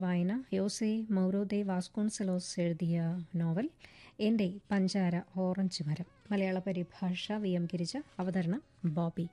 വായന യോസെ മൗറോദെ വാസ്കോൺസലോസ് എഴുതിയ നോവൽ എൻ്റെ പഞ്ചാര ഓറഞ്ച് മരം മലയാള പരിഭാഷ വി എം ഗിരിജ അവതരണം ബോബി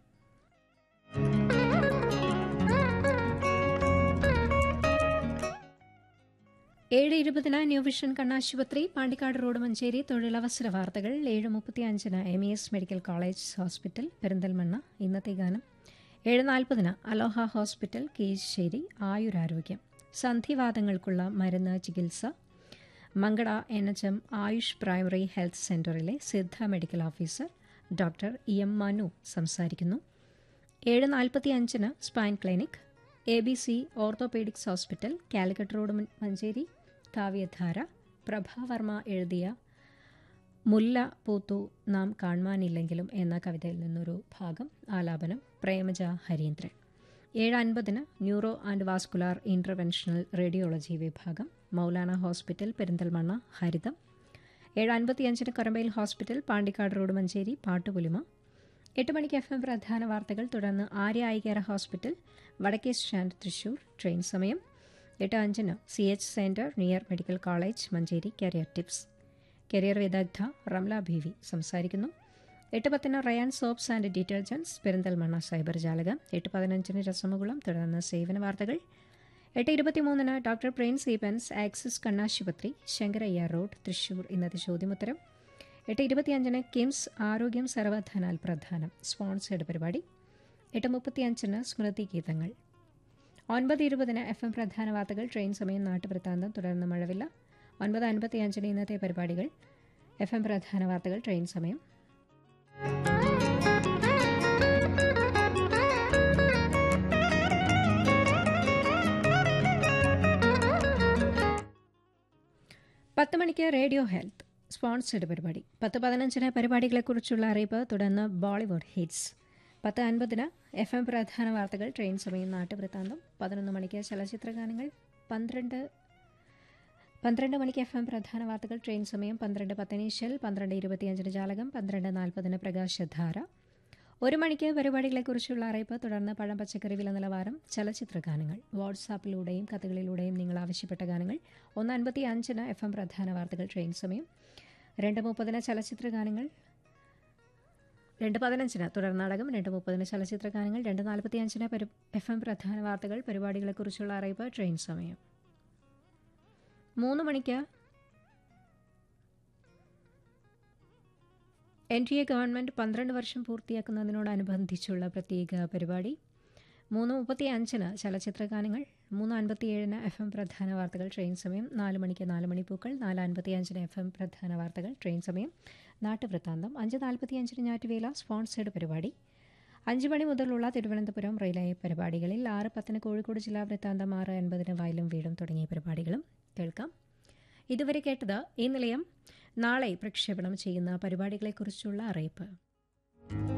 ഏഴ് ഇരുപതിന് ന്യൂ വിഷൻ കണ്ണാശുപത്രി പാണ്ടിക്കാട് റോഡ് മഞ്ചേരി തൊഴിലവസര വാർത്തകൾ ഏഴ് മുപ്പത്തി അഞ്ചിന് M E S medical college hospital Perinthalmanna ഇന്നത്തെ ഗാനം ഏഴ് നാൽപ്പതിന് അലോഹ ഹോസ്പിറ്റൽ കീഴ്ശ്ശേരി ആയുരാരോഗ്യം സന്ധിവാദങ്ങൾക്കുള്ള മരുന്ന് ചികിത്സ Mankada N H M Ayush primary health സെന്ററിലെ Siddha medical officer doctor E M Manu സംസാരിക്കുന്നു ഏഴ് നാൽപ്പത്തി അഞ്ചിന് spine clinic A B C orthopaedics hospital Calicut road Manjeri Kavyadhara Prabha Varma എഴുതിയ മുല്ല പൂത്തു നാം കാണുവാനില്ലെങ്കിലും എന്ന കവിതയിൽ നിന്നൊരു ഭാഗം ആലാപനം പ്രേമജ ഹരീന്ദ്രൻ ഏഴ് അൻപതിന് neuro and vascular interventional radiology വിഭാഗം മൗലാന ഹോസ്പിറ്റൽ പെരിന്തൽമണ്ണ ഹരിതം ഏഴ് അൻപത്തിയഞ്ചിന് കറമ്പയിൽ ഹോസ്പിറ്റൽ പാണ്ടിക്കാട് റോഡ് മഞ്ചേരി പാട്ടുപുലിമ എട്ട് മണിക്ക് എഫ് എം പ്രധാന വാർത്തകൾ തുടർന്ന് ആര്യ ഐകേര ഹോസ്പിറ്റൽ വടക്കേ സ്റ്റാൻഡ് തൃശൂർ ട്രെയിൻ സമയം എട്ട് അഞ്ചിന് C H centre near medical college Manjeri career tips career വിദഗ്ധ റംല ബീവി സംസാരിക്കുന്നു എട്ട് പത്തിന് Rayan soaps and detergents Perinthalmanna cyber ജാലകം എട്ട് പതിനഞ്ചിന് രസമുകുളം തുടർന്ന് സേവന വാർത്തകൾ എട്ട് ഇരുപത്തിമൂന്നിന് ഡോക്ടർ പ്രിൻസ് ഈപ്പൻസ് ആക്സിസ് കണ്ണാശുപത്രി ശങ്കരയ്യ റോഡ് തൃശൂർ ഇന്നത്തെ ചോദ്യോത്തരം എട്ട് ഇരുപത്തിയഞ്ചിന് കിംസ് ആരോഗ്യം സർവധനാൽ പ്രധാനം സ്പോൺസേഡ് പരിപാടി എട്ട് മുപ്പത്തിയഞ്ചിന് സ്മൃതി ഗീതങ്ങൾ ഒൻപത് ഇരുപതിന് എഫ് എം പ്രധാന വാർത്തകൾ ട്രെയിൻ സമയം നാട്ടുവൃത്താന്തം തുടർന്ന് മഴവില്ല ഒൻപത് അൻപത്തിയഞ്ചിന് ഇന്നത്തെ പരിപാടികൾ എഫ് എം പ്രധാന വാർത്തകൾ ട്രെയിൻ സമയം പത്ത് മണിക്ക് റേഡിയോ ഹെൽത്ത് സ്പോൺസേഡ് പരിപാടി പത്ത് പതിനഞ്ചിന് പരിപാടികളെക്കുറിച്ചുള്ള അറിയിപ്പ് തുടർന്ന് ബോളിവുഡ് ഹിറ്റ്സ് പത്ത് അൻപതിന് എഫ് എം പ്രധാന വാർത്തകൾ ട്രെയിൻ സമയം നാട്ടുവൃത്താന്തം പതിനൊന്ന് മണിക്ക് ചലച്ചിത്ര ഗാനങ്ങൾ പന്ത്രണ്ട് പന്ത്രണ്ട് മണിക്ക് എഫ് എം പ്രധാന വാർത്തകൾ ട്രെയിൻ സമയം പന്ത്രണ്ട് പത്തിനീശൽ പന്ത്രണ്ട് ഇരുപത്തിയഞ്ചിന് ജാലകം പന്ത്രണ്ട് നാൽപ്പതിന് പ്രകാശധാര ഒരു മണിക്ക് പരിപാടികളെക്കുറിച്ചുള്ള അറിയിപ്പ് തുടർന്ന് പഴം പച്ചക്കറി വില നിലവാരം ചലച്ചിത്ര ഗാനങ്ങൾ വാട്സാപ്പിലൂടെയും കഥകളിലൂടെയും നിങ്ങൾ ആവശ്യപ്പെട്ട ഗാനങ്ങൾ ഒന്ന് അൻപത്തി അഞ്ചിന് എഫ് എം പ്രധാന വാർത്തകൾ ട്രെയിൻ സമയം രണ്ട് മുപ്പതിന് ചലച്ചിത്ര ഗാനങ്ങൾ രണ്ട് പതിനഞ്ചിന് തുടർനാടകം രണ്ട് മുപ്പതിന് ചലച്ചിത്ര ഗാനങ്ങൾ രണ്ട് നാൽപ്പത്തി അഞ്ചിന് എഫ് എം പ്രധാന വാർത്തകൾ പരിപാടികളെക്കുറിച്ചുള്ള അറിയിപ്പ് ട്രെയിൻ സമയം മൂന്ന് മണിക്ക് എൻ ഡി എ ഗവൺമെൻറ് പന്ത്രണ്ട് വർഷം പൂർത്തിയാക്കുന്നതിനോടനുബന്ധിച്ചുള്ള പ്രത്യേക പരിപാടി മൂന്ന് മുപ്പത്തി അഞ്ചിന് ചലച്ചിത്ര ഗാനങ്ങൾ മൂന്ന് അൻപത്തിയേഴിന് എഫ് എം പ്രധാന വാർത്തകൾ ട്രെയിൻ സമയം നാല് മണിക്ക് നാല് മണിപ്പൂക്കൾ നാല് അൻപത്തി അഞ്ചിന് എഫ് എം പ്രധാന വാർത്തകൾ ട്രെയിൻ സമയം നാട്ടുവൃത്താന്തം അഞ്ച് നാൽപ്പത്തി അഞ്ചിന് ഞാറ്റുവേല സ്പോൺസേഡ് പരിപാടി അഞ്ച് മണി മുതലുള്ള തിരുവനന്തപുരം റെയിലേ പരിപാടികളിൽ ആറ് പത്തിന് കോഴിക്കോട് ജില്ലാ വൃത്താന്തം ആറ് അൻപതിന് വയലും വീടും തുടങ്ങിയ പരിപാടികളും കേൾക്കാം ഇതുവരെ കേട്ടത് ഈ നിലയം നാളെ പ്രക്ഷേപണം ചെയ്യുന്ന പരിപാടികളെക്കുറിച്ചുള്ള അറിയിപ്പ്